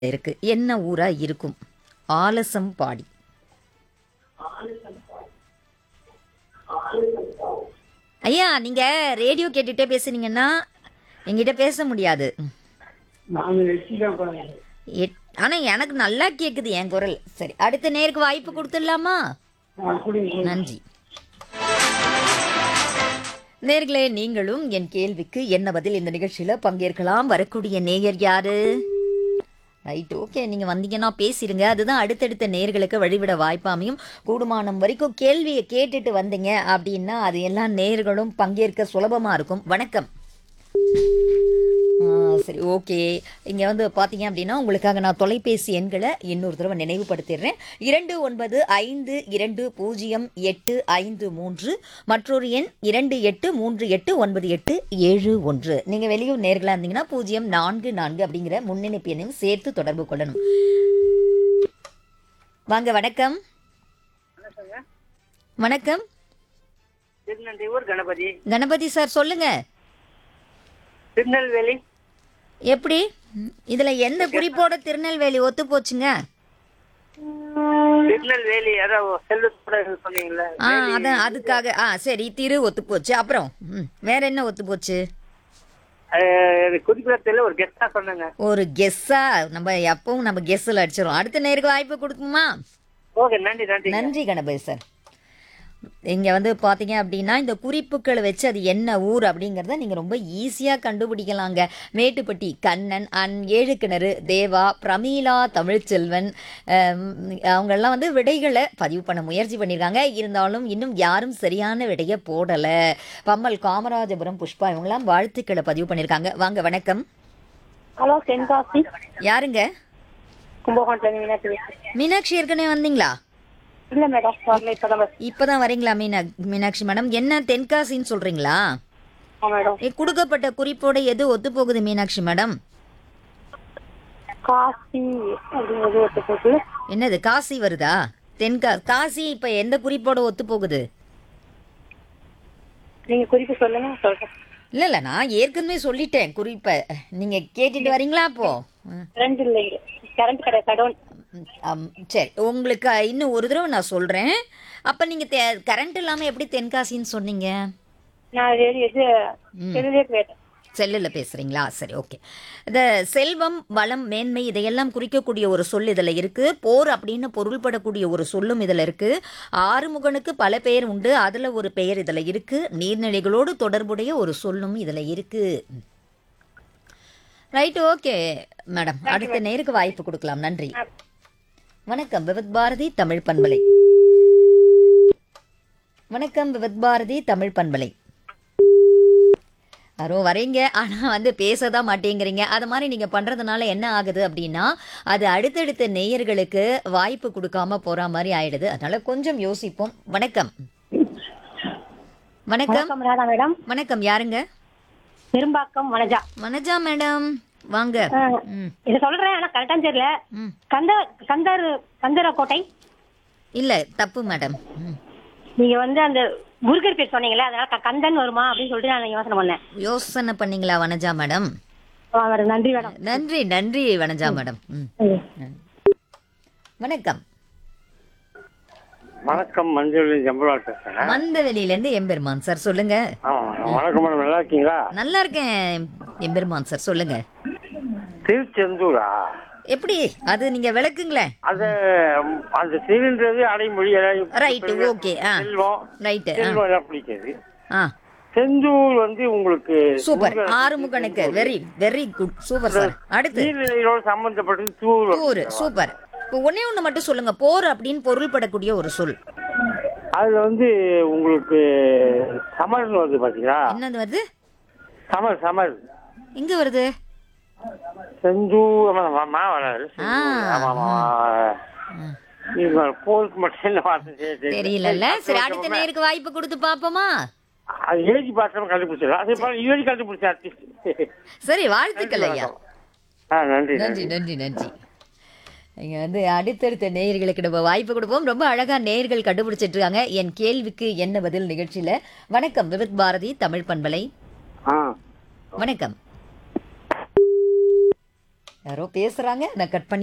இருக்கு என்ன ஊரா இருக்கும் ஆலசம் பாடி ஐயா நீங்க ரேடியோ கேட்டுட்டே பேசுனீங்கன்னா என்கிட்ட பேச முடியாது நாங்கள் வச்சுதான் போகிறேன் எட்- ஆனா எனக்கு நல்லா கேக்குது என் குரல் சரி அடுத்த நேருக்கு வாய்ப்பு கொடுத்துடலாமா கொடுங்க நன்றி நேர்களே நீங்களும் என் கேள்விக்கு என்ன பதில் இந்த நிகழ்ச்சியில பங்கேற்கலாம் வரக்கூடிய நேயர் யாரு ரைட் ஓகே நீங்க வந்தீங்கன்னா பேசிடுங்க அதுதான் அடுத்தடுத்த நேர்களுக்கு வழிவிட வாய்ப்பாமையும் கூடுமானம் வரைக்கும் கேள்வியை கேட்டுட்டு வந்தீங்க அப்படின்னா அது எல்லா நேர்களும் பங்கேற்க சுலபமா இருக்கும் வணக்கம் ஆ, சரி ஓகே இங்கே வந்து பார்த்தீங்க அப்படின்னா உங்களுக்காக நான் தொலைபேசி எண்களை இன்னொரு தடவை நினைவுபடுத்திடுறேன் இரண்டு ஒன்பது ஐந்து இரண்டு பூஜ்ஜியம் எட்டு ஐந்து மூன்று மற்றொரு எண் இரண்டு எட்டு மூன்று எட்டு ஒன்பது எட்டு ஏழு ஒன்று நீங்கள் வெளியூர் நேர்களாக இருந்தீங்கன்னா பூஜ்ஜியம் நான்கு நான்கு அப்படிங்கிற முன்னிணைப்பு எண்ணையும் சேர்த்து தொடர்பு கொள்ளணும் வாங்க வணக்கம் வணக்கம் திருநெல்வேலூர் கணபதி கணபதி சார் சொல்லுங்க திருநெல்வேலி எப்படி இதுல எந்த குறிப்போட திருநெல்வேலி ஒத்து போச்சுங்க திருநெல்வேலி அதான் செல்வத்தோட இது சொன்னீங்கல்ல ஆ அதான் அதுக்காக ஆ சரி திரு ஒத்து போச்சு அப்புறம் ம், வேற என்ன ஒத்து போச்சு குறிப்பிடத்தில் ஒரு கெஸ்டா சொன்னேங்க ஒரு கெஸ்ஸா நம்ம எப்பவும் நம்ம கெஸ்ஸில் அடிச்சிடும் அடுத்த நேருக்கு வாய்ப்பு கொடுக்குமா ஓகே நன்றி நன்றி நன்றி கணபதி சார் இங்கே வந்து பார்த்தீங்க அப்படின்னா இந்த குறிப்புகளை வச்சு அது என்ன ஊர் அப்படிங்கிறத நீங்கள் ரொம்ப ஈஸியாக கண்டுபிடிக்கலாங்க மேட்டுப்பட்டி கண்ணன் அன் ஏழு கிணறு தேவா பிரமீளா தமிழ்ச்செல்வன் அம், அவங்கெல்லாம் வந்து விடைகளை பதிவு பண்ண முயற்சி பண்ணியிருக்காங்க இருந்தாலும் இன்னும் யாரும் சரியான விடையை போடலை பம்மல் காமராஜபுரம் புஷ்பா இவங்கெல்லாம் வாழ்த்துக்களை பதிவு பண்ணியிருக்காங்க வாங்க வணக்கம் ஹலோ தென்காசி யாருங்க கும்பகோணத்துல மீனாட்சி பேசுறேன். மீனாட்சி ஏற்கனவே வந்தீங்களா இல்ல மேடம் வரல இப்பதான் பஸ் இப்போதான் வரீங்களா மீனா மீனாட்சி மேடம் என்ன தென்காசின்னு சொல்கிறீங்களா ஆ மேடம் ஏ, கொடுக்கப்பட்ட குறிப்போட எது ஒத்து போகுது மீனாட்சி மேடம் காசி அப்படிங்கிறது ஒத்து போகுது என்னது காசி வருதா தென்கா காசி இப்ப எந்த குறிப்போட ஒத்து போகுது நீங்க குறிப்பு சொல்லுங்க சொல்றேன் இல்ல இல்ல நான் ஏற்கனவே சொல்லிட்டேன் குறிப்பை நீங்க கேட்டுட்டு வரீங்களா அப்போ ம், கரண்ட் இல்லைங்க கரண்ட் கிடையாது கடவுள் ம், ஆம், சரி உங்களுக்கு இன்னும் ஒரு தடவை நான் சொல்றேன் அப்ப நீங்க கரண்ட் இல்லாம எப்படி தென்காசின்னு சொன்னீங்க நான் வேறு எது செல்லுலே கேட்டேன் செல்லில் பேசுகிறீங்களா சரி ஓகே இந்த செல்வம் வளம் மேன்மை இதையெல்லாம் குறிக்கக்கூடிய ஒரு சொல் இதில் இருக்குது போர் அப்படின்னு பொருள்படக்கூடிய ஒரு சொல்லும் இதில் இருக்குது ஆறுமுகனுக்கு பல பெயர் உண்டு அதில் ஒரு பெயர் இதில் இருக்குது நீர்நிலைகளோடு தொடர்புடைய ஒரு சொல்லும் இதில் இருக்குது ரைட் ஓகே மேடம் அடுத்த நேருக்கு வாய்ப்பு கொடுக்கலாம் நன்றி வணக்கம் விவத் பாரதி தமிழ் பண்பலை வணக்கம் விவத் பாரதி தமிழ் பண்பலை யாரோ வரீங்க ஆனால் வந்து பேச தான் மாட்டேங்கிறீங்க அது மாதிரி நீங்கள் பண்ணுறதுனால என்ன ஆகுது அப்படின்னா அது அடுத்தடுத்த நேயர்களுக்கு வாய்ப்பு கொடுக்காம போகிற மாதிரி ஆயிடுது அதனால கொஞ்சம் யோசிப்போம் வணக்கம் வணக்கம் வணக்கம் ராதா மேடம் வணக்கம் யாருங்க பெரும்பாக்கம் வனஜா வனஜா மேடம் வாங்க ம் இதை சொல்றேன் ஆனா கரெக்டா தெரியல ம் கந்த கந்தர் கந்தரக்கோட்டை இல்லை தப்பு மேடம் ம் நீங்க வந்து அந்த முருகர் பேர் சொன்னீங்களே அதனால க- கந்தன் வருமா அப்படின்னு சொல்லிட்டு நான் யோசனை பண்ணேன் யோசனை பண்ணீங்களா வனஜா மேடம் ஆ, மேடம் நன்றி மேடம் நன்றி நன்றி வனஜா மேடம் ம் ம். வணக்கம் வணக்கம் மஞ்சள் ஜம்புலால் பேசுறேன் மந்தவெளியிலேருந்து எம்பெருமான் சார் சொல்லுங்க வணக்கம் மேடம் நல்லா இருக்கீங்களா நல்லா இருக்கேன் எம்பெருமான் சார் சொல்லுங்க திருச்செந்தூரா எப்படி அது நீங்க விளக்குங்களேன் அது அந்த திருன்றது அடைமொழி ரைட் ஓகே ஆ செல்வம் ரைட்டு ஆ செல்வம் எல்லாம் பிடிக்காது ஆ செந்தூர் வந்து உங்களுக்கு சூப்பர் ஆறுமுகனுக்கு very very good super sir அடுத்து நீர்நிலைகளோடு சம்பந்தப்பட்டது தூர் போர் சூப்பர் இப்போ ஒண்ணே ஒன்று மட்டும் சொல்லுங்க போர் அப்படின்னு பொருள்படக்கூடிய ஒரு சொல் அதுல வந்து உங்களுக்கு சமர்னு வருது பாத்தீங்களா என்னது வருது சமர் சமர் எங்க வருது செந்தூர் ஆமா, ஆமா, மா வராது ஆ. ஆமா ஆமா நீங்க போருக்கு மட்டும் என்ன வார்த்தை தெரிய- தெரியல. தெரியலல்ல சரி அடுத்த நேருக்கு வாய்ப்பு கொடுத்து பாப்போமா அது எழுதி பார்த்தா கண்டுபிடிச்சிடலாம் அதே போல இது கண்டுபிடிச்ச ஆர்டிஸ்ட் சரி வாழ்த்துக்கள் ஐயா ஆ நன்றி நன்றி நன்றி நன்றி இங்க வந்து அடுத்தடுத்த நேயர்களுக்கு நம்ம வாய்ப்பு கொடுப்போம் ரொம்ப அழகா நேயர்கள் கண்டுபிடிச்சிட்டு இருக்காங்க என் கேள்விக்கு என்ன பதில் நிகழ்ச்சியில வணக்கம் விவித் பாரதி தமிழ் பண்பலை ஆ வணக்கம் யாரோ பேசுறாங்க நான் கட் பண்ணி